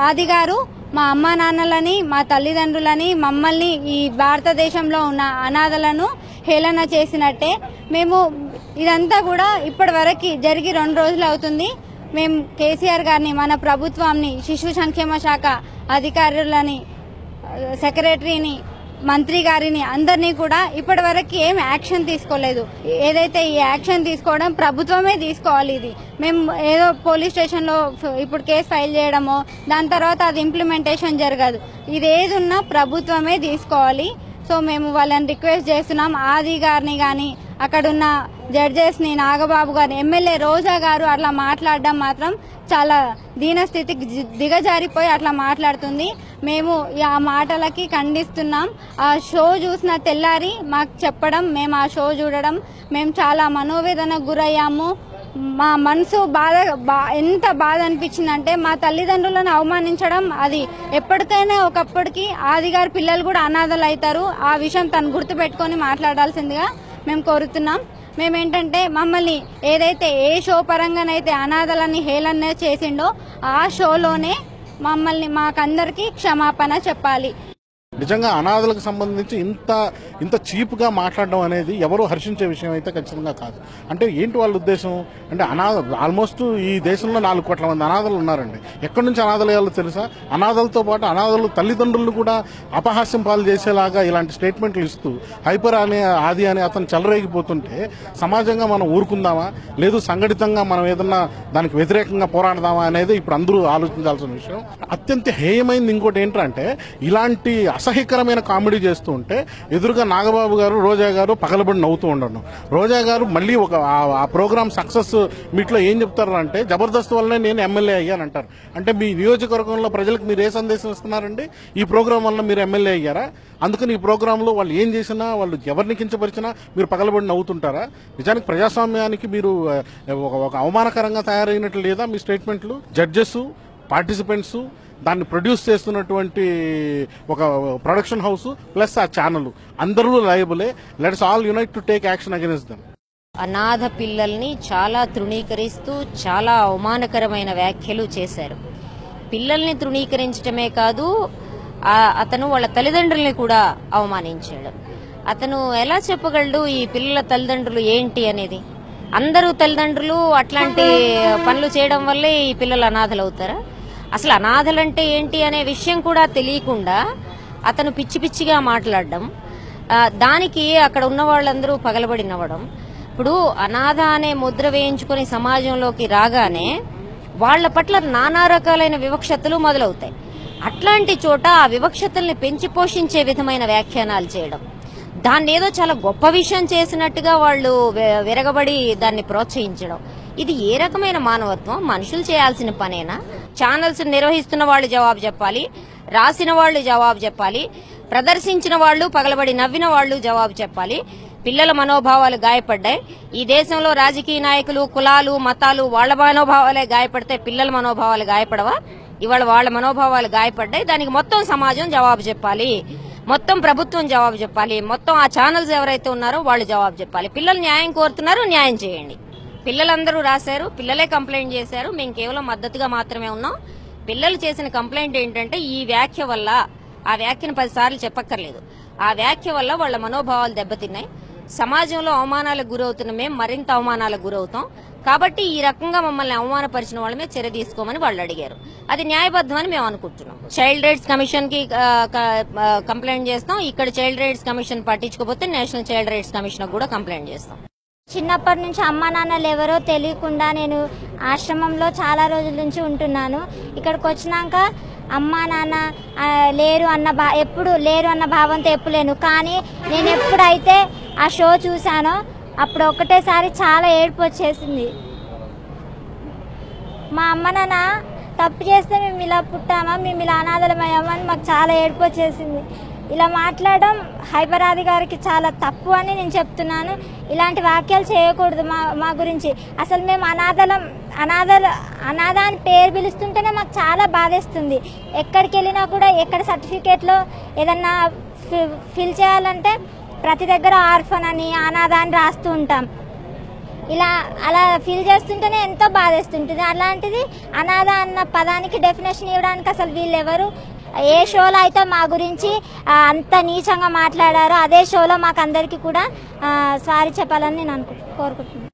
ఆది గారు మా అమ్మా నాన్నలని మా తల్లిదండ్రులని మమ్మల్ని ఈ భారతదేశంలో ఉన్న అనాథలను హేళన చేసినట్టే మేము ఇదంతా కూడా ఇప్పటి వరకు జరిగి రెండు రోజులు అవుతుంది మేము కేసీఆర్ గారిని మన ప్రభుత్వాన్ని శిశు సంక్షేమ శాఖ అధికారులని సెక్రటరీని మంత్రి గారిని అందరినీ కూడా ఇప్పటి వరకు ఏం యాక్షన్ తీసుకోలేదు ఏదైతే ఈ యాక్షన్ తీసుకోవడం ప్రభుత్వమే తీసుకోవాలి ఇది మేము ఏదో పోలీస్ స్టేషన్లో ఫ- ఇప్పుడు కేసు ఫైల్ చేయడమో దాని తర్వాత అది ఇంప్లిమెంటేషన్ జరగదు ఇది ఏది ఉన్నా ప్రభుత్వమే తీసుకోవాలి సో మేము వాళ్ళని రిక్వెస్ట్ చేస్తున్నాం ఆది గారిని కానీ అక్కడున్న జడ్జెస్ ని నాగబాబు గారు ఎమ్మెల్యే రోజా గారు అట్లా మాట్లాడడం మాత్రం చాలా దీనస్థితికి జి- దిగజారిపోయి అట్లా మాట్లాడుతుంది మేము ఈ ఆ మాటలకి ఖండిస్తున్నాం ఆ షో చూసిన తెల్లారి మాకు చెప్పడం మేము ఆ షో చూడడం మేము చాలా మనోవేదనకు గురయ్యాము మా మనసు బాధ బా- ఎంత బాధ అనిపించిందంటే మా తల్లిదండ్రులను అవమానించడం అది ఎప్పటికైనా ఒకప్పటికి ఆది గారి పిల్లలు కూడా అనాథలు అవుతారు ఆ విషయం తను గుర్తు పెట్టుకొని మాట్లాడాల్సిందిగా మేము కోరుతున్నాం మేమేంటంటే మమ్మల్ని ఏదైతే ఏ షో పరంగానైతే అనాథలని హేళన చేసిండో ఆ షోలోనే మమ్మల్ని మాకందరికీ క్షమాపణ చెప్పాలి నిజంగా అనాథలకు సంబంధించి ఇంత ఇంత చీప్గా మాట్లాడడం అనేది ఎవరు హర్షించే విషయం అయితే ఖచ్చితంగా కాదు అంటే ఏంటి వాళ్ళ ఉద్దేశం అంటే అనాథ ఆల్మోస్ట్ ఈ దేశంలో నాలుగు కోట్ల మంది అనాథలు ఉన్నారండి ఎక్కడి నుంచి అనాథలు అయ్యాలో తెలుసా అనాథలతో పాటు అనాథలు తల్లిదండ్రులను కూడా అపహాస్యం పాలు చేసేలాగా ఇలాంటి స్టేట్మెంట్లు ఇస్తూ హైపర్ అనే ఆది అని అతను చెలరేగిపోతుంటే సమాజంగా మనం ఊరుకుందామా లేదు సంఘటితంగా మనం ఏదన్నా దానికి వ్యతిరేకంగా పోరాడదామా అనేది ఇప్పుడు అందరూ ఆలోచించాల్సిన విషయం అత్యంత హేయమైంది ఇంకోటి ఏంటంటే ఇలాంటి అసహ్యకరమైన కామెడీ చేస్తూ ఉంటే ఎదురుగా నాగబాబు గారు రోజా గారు పగలబడి నవ్వుతూ ఉండడం రోజా గారు మళ్ళీ ఒక ఆ- ఆ ప్రోగ్రామ్ సక్సెస్ మీట్లో ఏం చెప్తారు అంటే జబర్దస్త్ వల్లనే నేను ఎమ్మెల్యే అయ్యాను అంటారు అంటే మీ నియోజకవర్గంలో ప్రజలకు మీరు ఏ సందేశం ఇస్తున్నారండి ఈ ప్రోగ్రాం వల్ల మీరు ఎమ్మెల్యే అయ్యారా అందుకని ఈ ప్రోగ్రాంలో వాళ్ళు ఏం చేసినా వాళ్ళు ఎవరిని కించపరిచినా మీరు పగలబడి నవ్వుతుంటారా నిజానికి ప్రజాస్వామ్యానికి మీరు ఆ, ఒక ఒక అవమానకరంగా తయారైనట్లు లేదా మీ స్టేట్మెంట్లు జడ్జెస్ పార్టిసిపెంట్స్ దాన్ని ప్రొడ్యూస్ చేస్తున్నటువంటి ఒక ప్రొడక్షన్ హౌస్ ప్లస్ ఆ ఛానల్ అందరూ లయబులే let's all unite to take action against them అనాథ పిల్లల్ని చాలా తృణీకరిస్తూ చాలా అవమానకరమైన వ్యాఖ్యలు చేశారు పిల్లల్ని తృణీకరించడమే కాదు ఆ- అతను వాళ్ళ తల్లిదండ్రుల్ని కూడా అవమానించాడు అతను ఎలా చెప్పగలడు ఈ పిల్లల తల్లిదండ్రులు ఏంటి అనేది అందరూ తల్లిదండ్రులు అట్లాంటి పనులు చేయడం వల్లే ఈ పిల్లలు అనాథలు అవుతారా అసలు అనాథలంటే ఏంటి అనే విషయం కూడా తెలియకుండా అతను పిచ్చి పిచ్చిగా మాట్లాడడం ఆ, దానికి అక్కడ ఉన్న వాళ్ళందరూ పగలబడి నవ్వడం ఇప్పుడు అనాథ అనే ముద్ర వేయించుకొని సమాజంలోకి రాగానే వాళ్ళ పట్ల నానా రకాలైన వివక్షతలు మొదలవుతాయి అట్లాంటి చోట ఆ వివక్షతల్ని పెంచి పోషించే విధమైన వ్యాఖ్యానాలు చేయడం దాన్ని ఏదో చాలా గొప్ప విషయం చేసినట్టుగా వాళ్ళు వె- విరగబడి దాన్ని ప్రోత్సహించడం ఇది ఏ రకమైన మానవత్వం మనుషులు చేయాల్సిన పనేనా ఛానల్స్ నిర్వహిస్తున్న వాళ్ళు జవాబు చెప్పాలి రాసిన వాళ్ళు జవాబు చెప్పాలి ప్రదర్శించిన వాళ్ళు పగలబడి నవ్విన వాళ్ళు జవాబు చెప్పాలి పిల్లల మనోభావాలు గాయపడ్డాయి ఈ దేశంలో రాజకీయ నాయకులు కులాలు మతాలు వాళ్ళ మనోభావాలే గాయపడితే పిల్లల మనోభావాలు గాయపడవా ఇవాళ వాళ్ళ మనోభావాలు గాయపడ్డాయి దానికి మొత్తం సమాజం జవాబు చెప్పాలి మొత్తం ప్రభుత్వం జవాబు చెప్పాలి మొత్తం ఆ ఛానల్స్ ఎవరైతే ఉన్నారో వాళ్ళు జవాబు చెప్పాలి పిల్లలు న్యాయం కోరుతున్నారు న్యాయం చేయండి పిల్లలందరూ రాశారు పిల్లలే కంప్లైంట్ చేశారు మేము కేవలం మద్దతుగా మాత్రమే ఉన్నాం పిల్లలు చేసిన కంప్లైంట్ ఏంటంటే ఈ వ్యాఖ్య వల్ల ఆ వ్యాఖ్యను పదిసార్లు చెప్పక్కర్లేదు ఆ వ్యాఖ్య వల్ల వాళ్ళ మనోభావాలు దెబ్బతిన్నాయి సమాజంలో అవమానాలకు గురవుతున్న మేము మరింత అవమానాలకు గురవుతాం కాబట్టి ఈ రకంగా మమ్మల్ని అవమానపరిచిన వాళ్ళ మీద చర్య తీసుకోమని వాళ్ళు అడిగారు అది న్యాయబద్ధమని మేము అనుకుంటున్నాం చైల్డ్ రైట్స్ కమిషన్ కి ఆ, క- ఆ, కంప్లైంట్ చేస్తాం ఇక్కడ చైల్డ్ రైట్స్ కమిషన్ పట్టించుకోకపోతే నేషనల్ చైల్డ్ రైట్స్ కమిషన్ కూడా కంప్లైంట్ చేస్తాం చిన్నప్పటి నుంచి అమ్మ నాన్నలు ఎవరో తెలియకుండా నేను ఆశ్రమంలో చాలా రోజుల నుంచి ఉంటున్నాను ఇక్కడికి వచ్చినాక అమ్మ నాన్న ఆ, లేరు అన్న భా ఎప్పుడు లేరు అన్న భావంతో ఎప్పుడు లేను కానీ నేను ఎప్పుడైతే ఆ షో చూశానో అప్పుడు ఒకటేసారి చాలా ఏడుపు వచ్చేసింది మా అమ్మ నాన్న తప్పు చేస్తే మేము ఇలా పుట్టామా మేము ఇలా అనాథలమయ్యామా అని మాకు చాలా ఏడుపు వచ్చేసింది ఇలా మాట్లాడడం హైపరాది గారికి చాలా తప్పు అని నేను చెప్తున్నాను ఇలాంటి వాక్యాలు చేయకూడదు మా మా గురించి అసలు మేము అనాథలం అనాథలు అనాథ అని పేరు పిలుస్తుంటేనే మాకు చాలా బాధేస్తుంది ఎక్కడికి వెళ్ళినా కూడా ఎక్కడ సర్టిఫికేట్లో ఏదన్నా ఫి- ఫిల్ చేయాలంటే ప్రతి దగ్గర ఆర్ఫన్ అని అనాథ అని రాస్తూ ఉంటాం ఇలా అలా ఫీల్ చేస్తుంటేనే ఎంతో బాధేస్తుంటుంది అలాంటిది అనాథ అన్న పదానికి డెఫినేషన్ ఇవ్వడానికి అసలు వీళ్ళు ఎవరు ఏ షోలో అయితే మా గురించి ఆ, అంత నీచంగా మాట్లాడారో అదే షోలో మాకు అందరికీ కూడా సారీ చెప్పాలని నేను అనుకు కోరుకుంటున్నాను